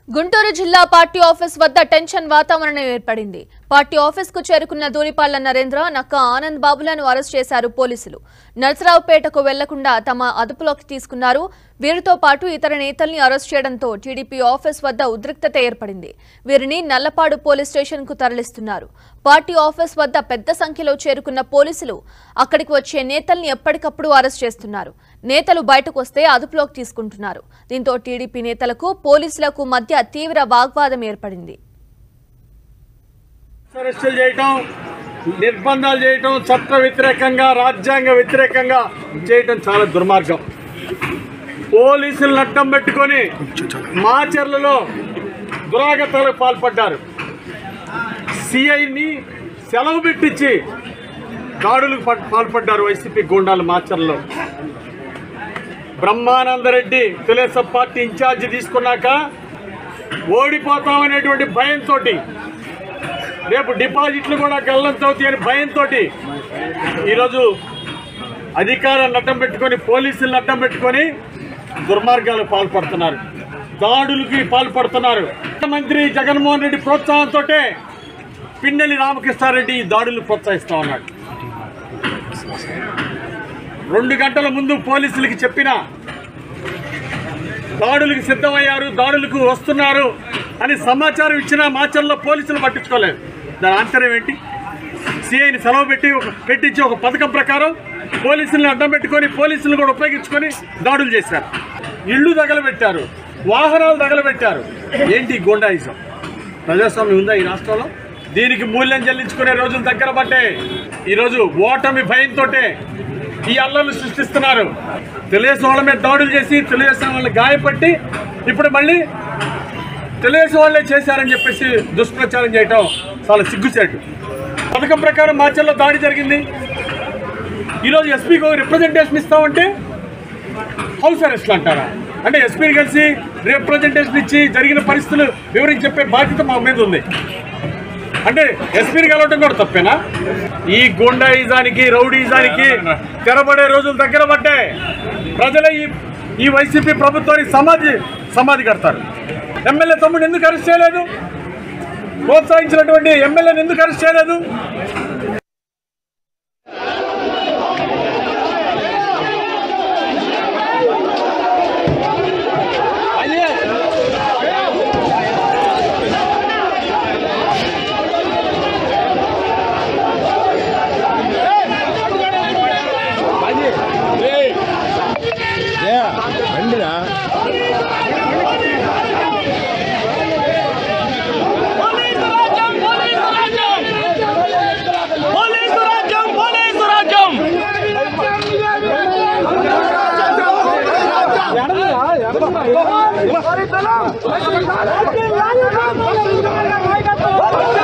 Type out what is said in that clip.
గుంటూరు జిల్లా party office వద్ద tension వాతావరణం ఏర్పడింది పార్టీ ఆఫీస్ కు చేరుకున్న దూరిపాళ్ల నరేంద్ర నక్క ఆనంద్ బాబులను అరెస్ట్ చేశారు పోలీసులు నరసరావుపేటకు వెళ్లకుండా తమ అదుపులోకి తీసుకున్నారు వీరితో పాటు ఇతర నేతల్ని అరెస్ట్ చేయడంతో టీడీపీ ఆఫీస్ వద్ద ఉద్రిక్తత ఏర్పడింది వీరిని నల్లపాడు పోలీస్ స్టేషన్ కు తరలిస్తున్నారు పార్టీ ఆఫీస్ వద్ద పెద్ద సంఖ్యలో చేరుకున్న పోలీసులు అక్కడికి వచ్చే నేతల్ని ఎప్పటికప్పుడు అరెస్ట్ చేస్తున్నారు నేతలు బయటకు వస్తే అదుపులోకి తీసుకుంటున్నారు దీంతో టీడీపీ నేతలకు పోలీసులకు మధ్య తీవ్ర వాగ్వాదం ఏర్పడింది అరెస్టులు చేయటం నిర్బంధాలు చేయటం చట్ట వ్యతిరేకంగా రాజ్యాంగ వ్యతిరేకంగా చేయటం చాలా దుర్మార్గం పోలీసులను అడ్డం పెట్టుకొని మాచర్లలో దురాగతాలకు పాల్పడ్డారు సిఐని సెలవు పెట్టించి దాడులకు పట్- పాల్పడ్డారు వైసీపీ గూండాలు మాచర్లలో బ్రహ్మానందరెడ్డి తెలుగుదేశం పార్టీ ఇన్ఛార్జి తీసుకున్నాక ఓడిపోతామనేటువంటి భయంతో రేపు డిపాజిట్లు కూడా గల్లంతవుతాయి అని భయంతో ఈరోజు అధికారాన్ని అడ్డం పెట్టుకొని పోలీసులను అడ్డం పెట్టుకొని దుర్మార్గాలకు పాల్పడుతున్నారు దాడులకి పాల్పడుతున్నారు ముఖ్యమంత్రి జగన్మోహన్ రెడ్డి ప్రోత్సాహంతో పిన్నెల్లి రామకృష్ణారెడ్డి ఈ దాడులు ప్రోత్సహిస్తా ఉన్నాడు రెండు గంటల ముందు పోలీసులకి చెప్పిన దాడులకు సిద్ధమయ్యారు దాడులకు వస్తున్నారు అని సమాచారం ఇచ్చిన మాచర్లో పోలీసులు పట్టించుకోలేదు దాని ఆంతర్యం ఏంటి సిఐని సెలవు పెట్టి ఒక పెట్టించి ఒక పథకం ప్రకారం పోలీసులను అడ్డం పెట్టుకొని పోలీసులను కూడా ఉపయోగించుకొని దాడులు చేశారు ఇళ్ళు తగలబెట్టారు వాహనాలు తగలబెట్టారు ఏంటి గోండాయిజం ప్రజాస్వామ్యం ఉందా ఈ రాష్ట్రంలో దీనికి మూల్యం చెల్లించుకునే రోజులు దగ్గర పట్టే ఈరోజు ఓటమి భయంతో ఈ అల్లర్లు సృష్టిస్తున్నారు తెలుగుదేశం వాళ్ళ మీద దాడులు చేసి తెలుగుదేశం వాళ్ళని గాయపట్టి ఇప్పుడు మళ్ళీ తెలుగుదేశం వాళ్ళే చేశారని చెప్పేసి దుష్ప్రచారం చేయటం చాలా సిగ్గుచేటు పథకం ప్రకారం మార్చల్లో దాడి జరిగింది ఈరోజు ఎస్పీకి ఒక రిప్రజెంటేషన్ ఇస్తామంటే హౌస్ అరెస్ట్లు అంటారా అంటే ఎస్పీని కలిసి రిప్రజెంటేషన్ ఇచ్చి జరిగిన పరిస్థితులు వివరించి చెప్పే బాధ్యత మా మీద ఉంది అంటే ఎస్పీని కలవటం కూడా తప్పేనా ఈ గుండాయిజానికి రౌడీజానికి తెరబడే రోజులు దగ్గర పడ్డాయి ప్రజలే ఈ ఈ వైసీపీ ప్రభుత్వానికి సమాధి సమాధి కడతారు ఎమ్మెల్యే తమ్ముడు ఎందుకు అరెస్ట్ చేయలేదు ప్రోత్సహించినటువంటి ఎమ్మెల్యేని ఎందుకు అరెస్ట్ చేయలేదు బండిరా పోలీసు రాజ్యం పోలీసు రాజ్యం పోలీసు రాజ్యం పోలీసు రాజ్యం ఎడమరా, ఎడమ.